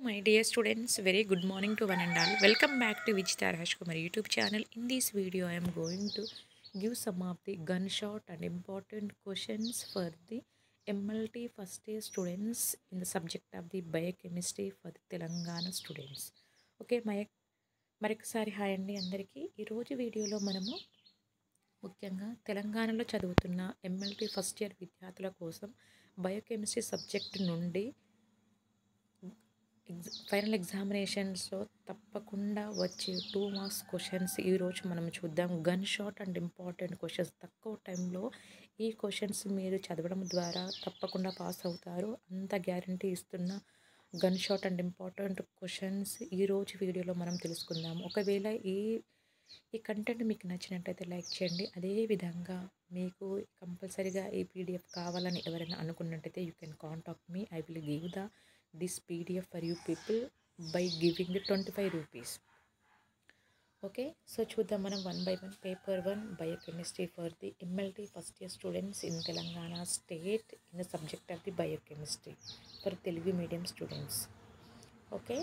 my dear students very good morning to one and all welcome back to Vichita Rajkumar youtube channel in this video i am going to give some of the gunshot and important questions for the mlt first year students in the subject of the biochemistry for the telangana students okay మయ మరొకసారి hi అండి అందరికీ ఈరోజు వీడియోలో మనము ముఖ్యంగా తెలంగాణలో చదువుతున్న ఎంఎల్టీ ఫస్ట్ ఇయర్ విద్యార్థుల కోసం బయోకెమిస్ట్రీ సబ్జెక్ట్ నుండి ఎగ్జ ఫైనల్ ఎగ్జామినేషన్స్లో తప్పకుండా వచ్చే టూ మార్క్స్ క్వశ్చన్స్ ఈరోజు మనం చూద్దాం gun shot and important questions తక్కువ టైంలో ఈ క్వశ్చన్స్ మీరు చదవడం ద్వారా తప్పకుండా పాస్ అవుతారు అంత గ్యారంటీ ఇస్తున్న gun shot and important questions ఈరోజు వీడియోలో మనం తెలుసుకుందాం ఒకవేళ ఈ ఈ కంటెంట్ మీకు నచ్చినట్టయితే లైక్ చేయండి అదేవిధంగా మీకు కంపల్సరీగా ఈ పీడిఎఫ్ కావాలని ఎవరైనా అనుకున్నట్టయితే you can contact me I will give the this PDF for you people by giving twenty five rupees okay so చూద్దాం మనం one by one paper one biochemistry for the MLT first year students in Telangana state in the subject of the biochemistry for Telugu medium students okay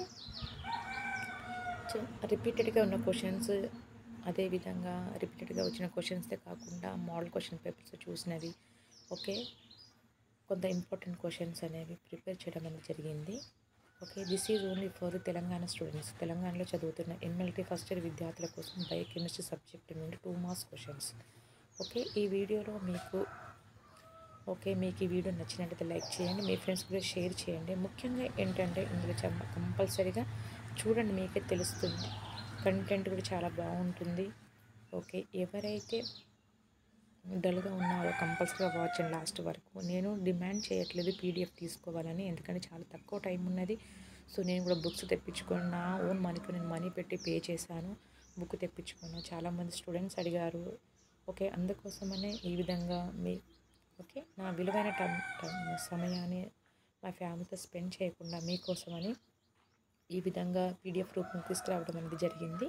so రిపీటెడ్గా ఉన్న questions అదేవిధంగా రిపీటెడ్గా వచ్చిన క్వశ్చన్సే కాకుండా model question papers చూసినవి ఓకే కొంత ఇంపార్టెంట్ క్వశ్చన్స్ అనేవి ప్రిపేర్ చేయడం అనేది జరిగింది okay this is only for Telangana students తెలంగాణలో చదువుతున్న ఎంఎల్టీ ఫస్ట్ ఇయర్ విద్యార్థుల కోసం బయోకెమిస్ట్రీ సబ్జెక్ట్ నుండి టూ మార్క్స్ క్వశ్చన్స్ ఓకే ఈ వీడియోలో మీకు ఓకే మీకు ఈ వీడియో నచ్చినట్లయితే లైక్ చేయండి మీ ఫ్రెండ్స్ కూడా షేర్ చేయండి ముఖ్యంగా ఏంటంటే ఇందులో కంపల్సరీగా చూడండి మీకే తెలుస్తుంది కంటెంట్ కూడా చాలా బాగుంటుంది ఓకే ఎవరైతే డల్గా ఉన్నారో కంపల్సరీగా వాచ్ అండ్ లాస్ట్ వరకు నేను డిమాండ్ చేయట్లేదు పీడిఎఫ్ తీసుకోవాలని ఎందుకంటే చాలా తక్కువ టైం ఉన్నది సో నేను కూడా బుక్స్ తెప్పించుకొని నా ఓన్ మనీతో నేను మనీ పెట్టి పే చేశాను బుక్ తెప్పించుకున్నాను చాలామంది స్టూడెంట్స్ అడిగారు ఓకే అందుకోసమనే ఈ విధంగా మీ ఓకే నా విలువైన టైం టైం సమయాన్ని మా ఫ్యామిలీతో స్పెండ్ చేయకుండా మీకోసమని ఈ విధంగా పీడిఎఫ్ రూపం తీసుకురావడం అనేది జరిగింది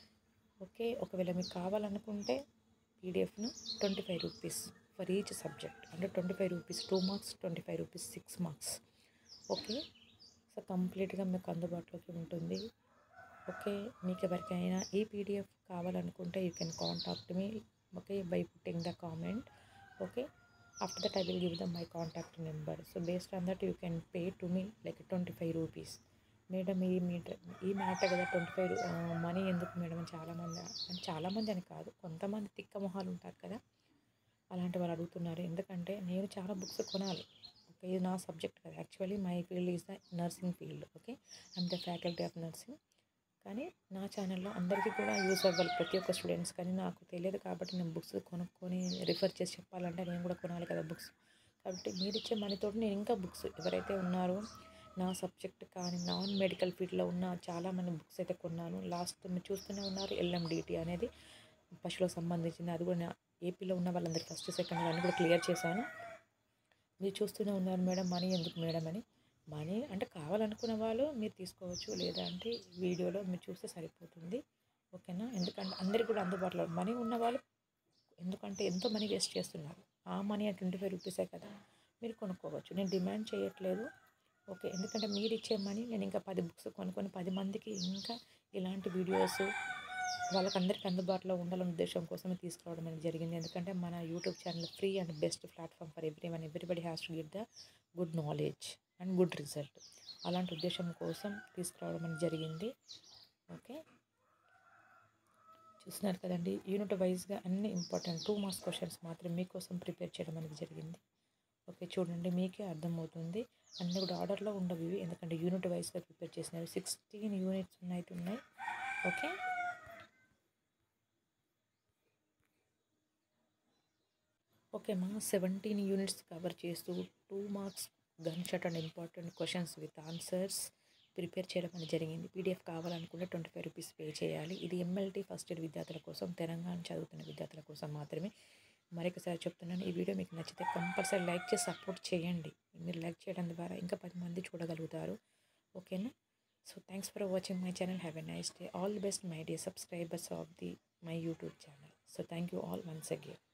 ఓకే ఒకవేళ మీకు కావాలనుకుంటే పీడిఎఫ్ను twenty five rupees for each subject అంటే twenty five rupees two marks twenty five rupees six marks okay so కంప్లీట్గా మీకు అందుబాటులోకి ఉంటుంది ఓకే మీకు ఎవరికైనా ఈ పీడిఎఫ్ కావాలనుకుంటే you can contact me okay by putting the comment okay after that i will give them my contact number so based on that you can pay to me like 25 rupees madam ఈ meter ఈ matter కదా twenty five money ఎందుకు madam అని చాలామంది అని చాలామంది అని కాదు కొంతమంది తిక్క మొహాలు ఉంటారు కదా అలాంటి వాళ్ళు అడుగుతున్నారు ఎందుకంటే నేను చాలా బుక్స్ కొనాలి ఓకే ఇది నా సబ్జెక్ట్ కదా actually my field is the nursing field okay I'm the faculty of nursing కానీ నా ఛానల్లో అందరికీ కూడా యూస్ అవ్వాలి ప్రతి ఒక్క స్టూడెంట్స్ కానీ నాకు తెలియదు కాబట్టి నేను బుక్స్ కొనుక్కొని రిఫర్ చేసి చెప్పాలంటే నేను కూడా కొనాలి కదా బుక్స్ కాబట్టి మీరు ఇచ్చే మనీతో నేను ఇంకా బుక్స్ ఎవరైతే ఉన్నారో నా సబ్జెక్ట్ కానీ నాన్ మెడికల్ ఫీల్డ్లో ఉన్న చాలామంది బుక్స్ అయితే కొన్నాను లాస్ట్ మీరు చూస్తూనే ఉన్నారు ఎల్ఎండిటి అనేది పశువులకు సంబంధించింది అది కూడా ఏపీలో ఉన్న వాళ్ళందరికీ ఫస్ట్ సెకండ్ అన్నీ కూడా క్లియర్ చేశాను మీరు చూస్తూనే ఉన్నారు మేడం మనీ ఎందుకు మేడం అని మనీ అంటే కావాలనుకున్న వాళ్ళు మీరు తీసుకోవచ్చు లేదా అంటే వీడియోలో మీరు చూస్తే సరిపోతుంది ఓకేనా ఎందుకంటే అందరికి కూడా అందుబాటులో మనీ ఉన్న వాళ్ళు ఎందుకంటే ఎంతో మనీ వేస్ట్ చేస్తున్నారు ఆ మనీ ట్వంటీ ఫైవ్ రూపీసే కదా మీరు కొనుక్కోవచ్చు నేను డిమాండ్ చేయట్లేదు ఓకే ఎందుకంటే మీరు ఇచ్చే మనీ నేను ఇంకా పది బుక్స్ కొనుక్కొని పది మందికి ఇంకా ఇలాంటి వీడియోస్ వాళ్ళకందరికీ అందుబాటులో ఉండాలనే ఉద్దేశం కోసమే తీసుకురావడం అనేది జరిగింది ఎందుకంటే మన YouTube channel free and best platform for every one everybody has to give the good knowledge and good result అలాంటి ఉద్దేశం కోసం తీసుకురావడం అనేది జరిగింది ఓకే చూస్తున్నారు కదండి యూనిట్ వైజ్గా అన్ని ఇంపార్టెంట్ టూ మార్క్స్ క్వశ్చన్స్ మాత్రం మీకోసం ప్రిపేర్ చేయడం అనేది జరిగింది ఓకే చూడండి మీకే అర్థమవుతుంది అన్నీ కూడా ఆర్డర్లో ఉండవు ఇవి ఎందుకంటే యూనిట్ వైజ్గా ప్రిపేర్ చేసినారు సిక్స్టీన్ యూనిట్స్ ఉన్నాయి ఉన్నాయి ఓకే ఓకే మా సెవెంటీన్ యూనిట్స్ కవర్ చేస్తూ two marks gun shot and important questions with answers prepare చేయడం అనేది జరిగింది పీడిఎఫ్ కావాలనుకుంటే ట్వంటీ ఫైవ్ రూపీస్ పే చేయాలి ఇది ఎంఎల్టీ ఫస్ట్ ఇయర్ విద్యార్థుల కోసం తెలంగాణ చదువుతున్న విద్యార్థుల కోసం మాత్రమే మరొకసారి చెప్తున్నాను ఈ వీడియో మీకు నచ్చితే కంపల్సరీ లైక్ చేసి సపోర్ట్ చేయండి మీరు లైక్ చేయడం ద్వారా ఇంకా పది మంది చూడగలుగుతారు ఓకేనా so thanks for watching my channel have a nice day all the best my dear subscribers of the my YouTube channel so thank you all once again